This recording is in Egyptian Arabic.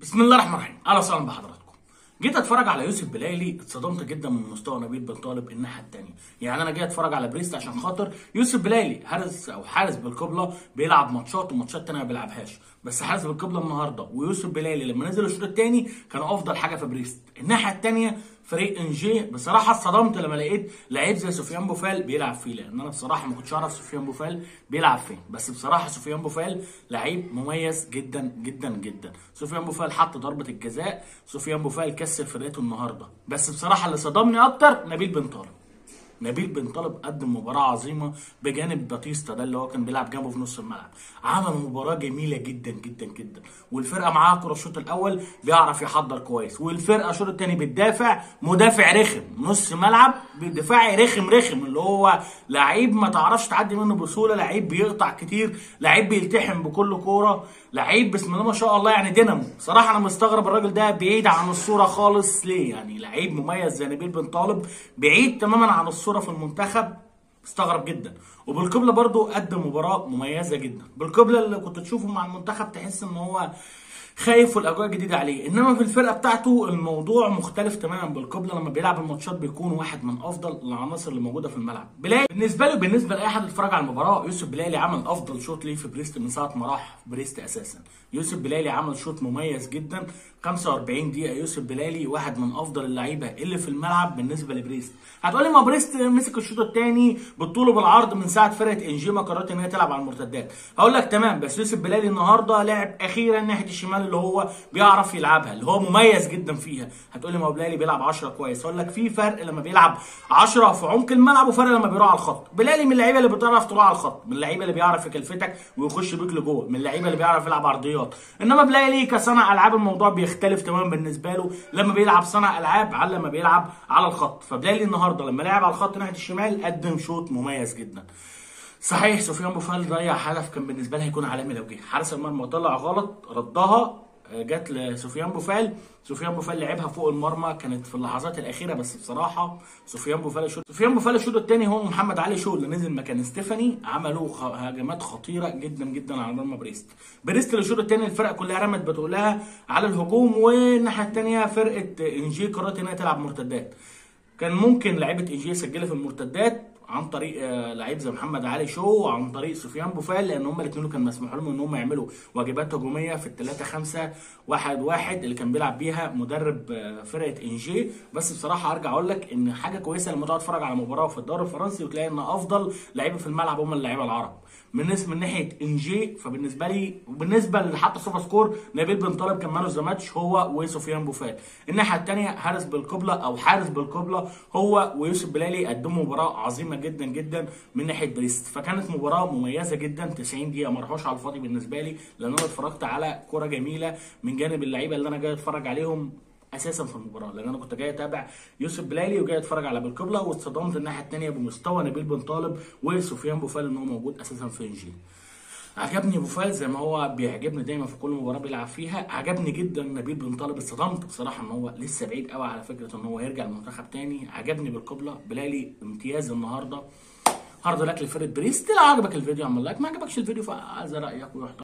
بسم الله الرحمن الرحيم اهلا وسهلا بحضراتكم جيت اتفرج على يوسف بلالي اتصدمت جدا من مستوى نبيل بن طالب الناحيه الثانيه يعني انا جاي اتفرج على بريست عشان خاطر يوسف بلالي حارس او حارس بالقبله بيلعب ماتشات وماتشات تانية ما بيلعبهاش بس حارس بالقبله النهارده ويوسف بلالي لما نزل الشوط الثاني كانوا افضل حاجه في بريست الناحيه الثانيه فريق انجي بصراحه اتصدمت لما لقيت لعيب زي سفيان بوفال بيلعب فيه لان انا بصراحه ما كنتش اعرف سفيان بوفال بيلعب فين بس بصراحه سفيان بوفال لعيب مميز جدا جدا جدا سفيان بوفال حط ضربه الجزاء سفيان بوفال كسر فرقته النهارده بس بصراحه اللي صدمني اكتر نبيل بن طارق نبيل بن طالب قدم مباراة عظيمة بجانب باتيستا ده اللي هو كان بيلعب جنبه في نص الملعب عمل مباراة جميلة جدا جدا جدا والفرقة معاها كرة الشوط الأول بيعرف يحضر كويس والفرقة الشوط الثاني بتدافع مدافع رخم نص ملعب دفاعي رخم رخم اللي هو لعيب ما تعرفش تعدي منه بسهولة لعيب بيقطع كتير لعيب بيلتحم بكل كورة لعيب بسم الله ما شاء الله يعني دينامو صراحة أنا مستغرب الراجل ده بعيد عن الصورة خالص ليه يعني لعيب مميز زي نبيل بن طالب بعيد تماما عن الصورة في المنتخب استغرب جدا وبالقبلة برضو قدم مباراة مميزة جدا بالقبلة اللي كنت تشوفه مع المنتخب تحس ان هو خايف والاجواء جديده عليه انما في الفرقه بتاعته الموضوع مختلف تماما بالقبله لما بيلعب الماتشات بيكون واحد من افضل العناصر اللي موجوده في الملعب بلال بالنسبه له بالنسبه لاي حد اتفرج على المباراه يوسف بلالي عمل افضل شوط ليه في بريست من ساعه ما راح بريست اساسا يوسف بلالي عمل شوط مميز جدا 45 دقيقه يوسف بلالي واحد من افضل اللعيبه اللي في الملعب بالنسبه لبريست هتقولي ما بريست مسك الشوط الثاني بالطول وبالعرض من ساعه فرقه انجيما قررت ان هي تلعب على المرتدات هقول لك تمام بس يوسف بلالي النهارده لعب اخيرا ناحيه الشمال اللي هو بيعرف يلعبها اللي هو مميز جدا فيها هتقولي ما هو بلالي بيلعب 10 كويس اقول لك في فرق لما بيلعب 10 في عمق الملعب وفرق لما بيروح على الخط بلالي من اللعيبه اللي بتعرف تروح على الخط من اللعيبه اللي بيعرف يكلفتك ويخش بيك لجوه من اللعيبه اللي بيعرف يلعب عرضيات انما بلالي كصانع العاب الموضوع بيختلف تماما بالنسبه له لما بيلعب صانع العاب عن لما بيلعب على الخط فبلالي النهارده لما لعب على الخط ناحيه الشمال قدم شوط مميز جدا صحيح سفيان بوفال ضيع هدف كان بالنسبه لها هيكون عالمي لو جه حارس المرمى طلع غلط ردها جت لسفيان بوفال سفيان بوفال لعبها فوق المرمى كانت في اللحظات الاخيره بس بصراحه سفيان بوفال الشوط سفيان بوفال الشوط الثاني هو محمد علي شو اللي نزل مكان ستيفاني عملوا هجمات خطيره جدا جدا على مرمى بريست بريست الشوط الثاني الفرقه كلها رمت بتقولها على الهجوم والناحيه الثانيه فرقه انجي قررت انها تلعب مرتدات كان ممكن لعيبه انجي يسجلها في المرتدات عن طريق لعيب زي محمد علي شو وعن طريق سفيان بوفال لان هم الاثنين كان مسموح لهم ان هم يعملوا واجبات هجوميه في الثلاثة خمسة واحد واحد اللي كان بيلعب بيها مدرب فرقه انجي بس بصراحه ارجع اقول لك ان حاجه كويسه لما تقعد تتفرج على مباراه في الدوري الفرنسي وتلاقي ان افضل لعيبه في الملعب هم اللعيبه العرب من من ناحيه انجي فبالنسبه لي وبالنسبه لحتى سوبر سكور نبيل بن طالب كان مان اوف ذا ماتش هو وسفيان بوفال الناحيه الثانيه حارس بالقبله او حارس بالقبله هو ويوسف بلالي قدموا مباراه عظيمه جدا جدا من ناحيه بريست فكانت مباراه مميزه جدا 90 دقيقه ما راحوش على الفاضي بالنسبه لي لان انا اتفرجت على كره جميله من جانب اللعيبه اللي انا جاي اتفرج عليهم اساسا في المباراه لان انا كنت جاي اتابع يوسف بلالي وجاي اتفرج على بالقبله واتصدمت الناحيه الثانيه بمستوى نبيل بن طالب وسفيان بوفال ان هو موجود اساسا في انجيل عجبني بوفال زي ما هو بيعجبني دايما في كل مباراه بيلعب فيها عجبني جدا نبيل بن طالب اتصدمت بصراحه ان هو لسه بعيد قوي على فكره ان هو يرجع المنتخب تاني عجبني بالقبله بلالي امتياز النهارده هارد لك لفرقه بريست لو عجبك الفيديو اعمل لايك ما عجبكش الفيديو فعايز رايك ويحترم